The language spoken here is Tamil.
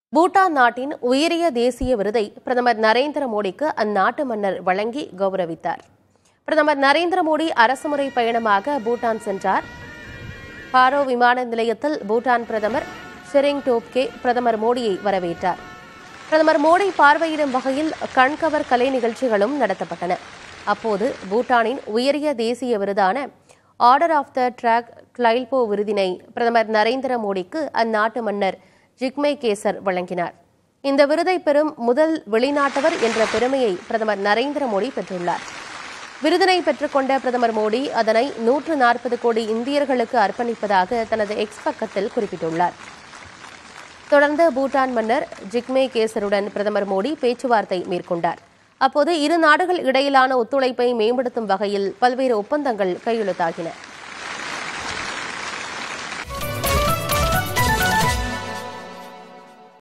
பூட்டான் நாட்டின் உயரிய தேசிய விருதை பிரதமர் நரேந்திர மோடிக்கு அந்நாட்டு மன்னர் வழங்கி கௌரவித்தார் பிரதமர் நரேந்திர மோடி அரசுமுறை பயணமாக பூட்டான் சென்றார் பாரோ விமான நிலையத்தில் பூட்டான் பிரதமர் ஷெரிங் டோப்கே பிரதமர் மோடியை வரவேற்றார் பிரதமர் மோடி பார்வையிடும் வகையில் கண்கவர் கலை நிகழ்ச்சிகளும் நடத்தப்பட்டன அப்போது பூட்டானின் உயரிய தேசிய விருதான order of the Druk Gyalpo விருதினை பிரதமர் நரேந்திர மோடிக்கு அந்நாட்டு மன்னர் ஜிக்மே கேசர் வழங்கினார் இந்த விருதை பெறும் முதல் வெளிநாட்டவர் என்ற பெருமையை பிரதமர் நரேந்திர மோடி பெற்றுள்ளார் விருதினை பெற்றுக்கொண்ட பிரதமர் மோடி அதனை நூற்று நாற்பது கோடி இந்தியர்களுக்கு அர்ப்பணிப்பதாக தனது எக்ஸ் பக்கத்தில் குறிப்பிட்டுள்ளார் தொடர்ந்து பூட்டான் மன்னர் ஜிக்மே கேசருடன் பிரதமர் மோடி பேச்சுவார்த்தை மேற்கொண்டார் அப்போது இரு நாடுகள் இடையிலான ஒத்துழைப்பை மேம்படுத்தும் வகையில் பல்வேறு ஒப்பந்தங்கள் கையெழுத்தாகின